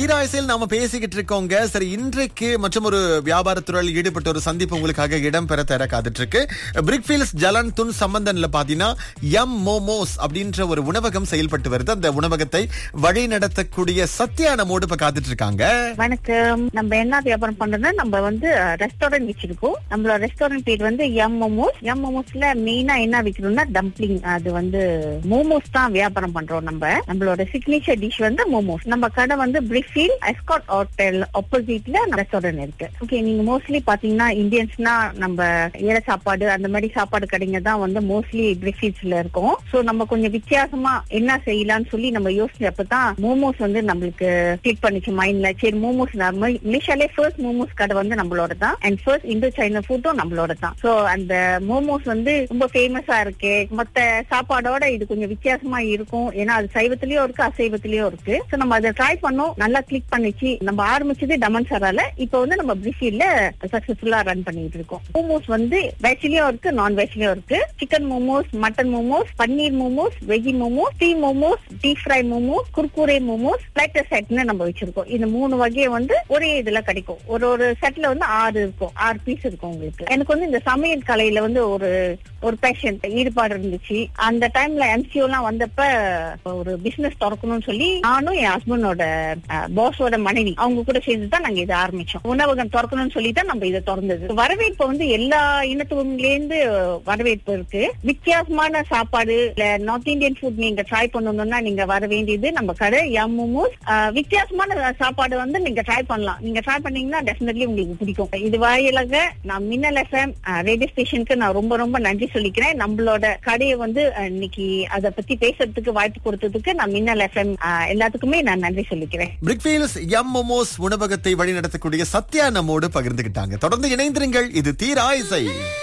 தீராயசையில் நாம பேசிக்கிட்டு இருக்கோங்க சரி இன்றைக்கு மற்றும் ஒரு வியாபாரத்துறையில் ஈடுபட்ட ஒரு சந்திப்பு உங்களுக்காக இடம் பெற தர காத்துட்டு இருக்கு பிரிக்ஃபீல்ஸ் ஜலன் துன் சம்பந்தன்ல பாத்தீங்கன்னா எம் மோமோஸ் அப்படின்ற ஒரு உணவகம் செயல்பட்டு வருது அந்த உணவகத்தை வழி நடத்தக்கூடிய சத்யா நம்மோடு இப்ப காத்துட்டு இருக்காங்க வணக்கம் நம்ம என்ன வியாபாரம் பண்றோம்னா நம்ம வந்து ரெஸ்டாரண்ட் வச்சிருக்கோம் நம்மளோட ரெஸ்டாரண்ட் பேர் வந்து எம் மோமோஸ் எம் மோமோஸ்ல மெயினா என்ன விக்கிறோம்னா டம்ப்ளிங் அது வந்து மோமோஸ் தான் வியாபாரம் பண்றோம் நம்ம நம்மளோட சிக்னேச்சர் டிஷ் வந்து மோமோஸ் நம்ம கடை வந்து பிரிஃபீல் எஸ்காட் ஹோட்டல் ஆப்போசிட்ல ரெஸ்டாரண்ட் இருக்கு ஓகே நீங்க மோஸ்ட்லி பாத்தீங்கன்னா இந்தியன்ஸ்னா நம்ம ஏழை சாப்பாடு அந்த மாதிரி சாப்பாடு கடைங்க தான் வந்து மோஸ்ட்லி பிரிஃபீல்ஸ்ல இருக்கும் சோ நம்ம கொஞ்சம் வித்தியாசமா என்ன செய்யலாம்னு சொல்லி நம்ம யோசிச்சப்பதான் மோமோஸ் வந்து நம்மளுக்கு கிளிக் பண்ணிச்சு மைண்ட்ல சரி மோமோஸ் நம்ம மலேசியாலே ஃபர்ஸ்ட் மோமோஸ் கடை வந்து நம்மளோட தான் அண்ட் ஃபர்ஸ்ட் இந்தோ சைனா ஃபுட்டும் நம்மளோட தான் சோ அந்த மோமோஸ் வந்து ரொம்ப ஃபேமஸா இருக்கு மத்த சாப்பாடோட இது கொஞ்சம் வித்தியாசமா இருக்கும் ஏன்னா அது சைவத்திலயும் இருக்கு அசைவத்திலயும் இருக்கு சோ நம்ம அதை ட்ரை பண்ணோம் நல்லா கிளிக் பண்ணிச்சு நம்ம ஆரம்பிச்சது டமன் சரால இப்போ வந்து நம்ம பிரிஃபீல்ல சக்சஸ்ஃபுல்லா ரன் பண்ணிட்டு இருக்கோம் மோமோஸ் வந்து வெஜ்லயும் இருக்கு நான் வெஜ்லயும் இருக்கு chicken momos mutton momos paneer momos veggie momos டீ momos deep fry momos Kurkure momos platter செட்னு நம்ம வச்சிருக்கோம் இந்த மூணு வகையை வந்து ஒரே இதுல கிடைக்கும் ஒரு ஒரு செட்ல வந்து ஆறு இருக்கும் ஆறு பீஸ் இருக்கும் உங்களுக்கு எனக்கு வந்து இந்த சமையல் கலையில வந்து ஒரு ஒரு பேஷன் ஈடுபாடு இருந்துச்சு அந்த டைம்ல எம்சிஓ எல்லாம் வந்தப்ப ஒரு பிசினஸ் திறக்கணும்னு சொல்லி நானும் என் ஹஸ்பண்டோட பாஸோட மனைவி அவங்க கூட சேர்ந்து தான் நாங்க இதை ஆரம்பிச்சோம் உணவகம் திறக்கணும்னு சொல்லி தான் நம்ம இதை திறந்தது வரவேற்பு வந்து எல்லா இனத்துவங்கல இருந்து வரவேற்பு இருக்கு வித்தியாசமான சாப்பாடு இல்ல நார்த் இந்தியன் ஃபுட் நீங்க ட்ரை பண்ணணும்னா நீங்க வர வேண்டியது நம்ம கடை யம் மோமோஸ் வித்தியாசமான சாப்பாடு வந்து நீங்க ட்ரை பண்ணலாம் நீங்க ட்ரை பண்ணீங்கன்னா டெஃபினெட்லி உங்களுக்கு பிடிக்கும் இது வாயிலாக நான் மின்னல் எஃப்எம் ரேடியோ ஸ்டேஷனுக்கு நான் ரொம்ப ரொம்ப நன்றி சொல்லிக்கிறேன் நம்மளோட கடையை வந்து அஹ், இன்னைக்கு அதை பத்தி பேசுறதுக்கு வாய்ப்பு கொடுத்ததுக்கு நான் மின்னல் எஃப்எம் எல்லாத்துக்குமே நான் நன்றி சொல்லிக்கிறேன் பிரிக்ஃபீல்ஸ் எம் மோமோஸ் உணவகத்தை வழி நடத்தக்கூடிய சத்யா நம்மோடு பகிர்ந்துகிட்டாங்க தொடர்ந்து இணைந்திருங்கள் இது தீராயசை